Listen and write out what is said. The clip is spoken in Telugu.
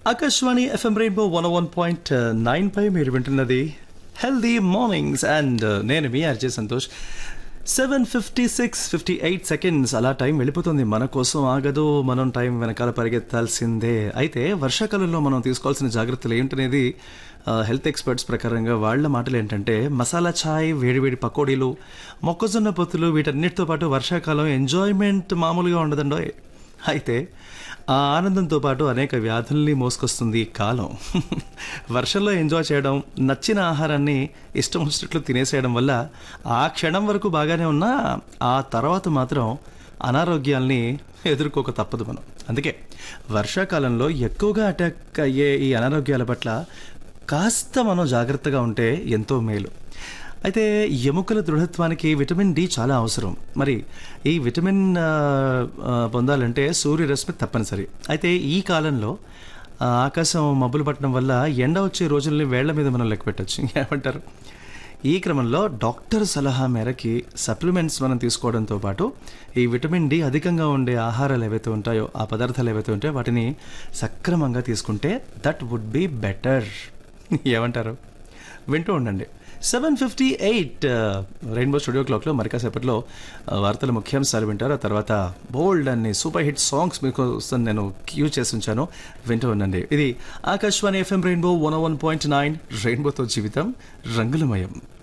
Akashvani FM rainbow one one point nine పై మీరు వింటున్నది హెల్దీ మార్నింగ్స్ అండ్ నేను మీ RJ Santosh seven fifty six fifty eight seconds అలా టైం వెళ్ళిపోతుంది మన కోసం ఆగదు మనం టైం వెనకాల పరిగెత్తాల్సిందే అయితే వర్షాకాలంలో మనం తీసుకోవాల్సిన జాగ్రత్తలు ఏంటనేది హెల్త్ ఎక్స్పర్ట్స్ ప్రకారంగా వాళ్ళ మాటలు ఏంటంటే మసాలా ఛాయ్ వేడివేడి పకోడీలు మొక్కజొన్న పొత్తులు వీటన్నిటితో పాటు వర్షాకాలం ఎంజాయ్మెంట్ మామూలుగా ఉండదండోయ్ అయితే ఆ ఆనందంతో పాటు అనేక వ్యాధుల్ని మోసుకొస్తుంది ఈ కాలం వర్షంలో ఎంజాయ్ చేయడం నచ్చిన ఆహారాన్ని ఇష్టం వచ్చినట్లు తినేసేయడం వల్ల ఆ క్షణం వరకు బాగానే ఉన్నా ఆ తర్వాత మాత్రం అనారోగ్యాల్ని ఎదుర్కోక తప్పదు మనం అందుకే వర్షాకాలంలో ఎక్కువగా అటాక్ అయ్యే ఈ అనారోగ్యాల పట్ల కాస్త మనం జాగ్రత్తగా ఉంటే ఎంతో మేలు అయితే ఎముకల దృఢత్వానికి విటమిన్ డి చాలా అవసరం మరి ఈ విటమిన్ ఆ, ఆ, పొందాలంటే సూర్యరశ్మి తప్పనిసరి అయితే ఈ కాలంలో ఆ, ఆకాశం మబ్బులు పట్టడం వల్ల ఎండ వచ్చే రోజుల్ని వేళ్ల మీద మనం లెక్క పెట్టచ్చు ఏమంటారు ఈ క్రమంలో డాక్టర్ సలహా మేరకి సప్లిమెంట్స్ మనం తీసుకోవడంతో పాటు ఈ విటమిన్ డి అధికంగా ఉండే ఆహారాలు ఏవైతే ఉంటాయో ఆ పదార్థాలు ఏవైతే ఉంటాయో వాటిని సక్రమంగా తీసుకుంటే దట్ వుడ్ బి బెటర్ ఏమంటారు వింటూ ఉండండి seven fifty eight rainbow studio క్లాక్లో మరి కాసేపట్లో ఆ, వార్తల ముఖ్యాంశాలు వింటారు ఆ తర్వాత బోల్డ్ అన్ని సూపర్ హిట్ సాంగ్స్ మీకు వస్తుంది నేను క్యూ చేసి ఉంచాను వింటూ ఉండండి ఇది Akashvani FM rainbow one one point nine రెయిన్బోతో జీవితం రంగులమయం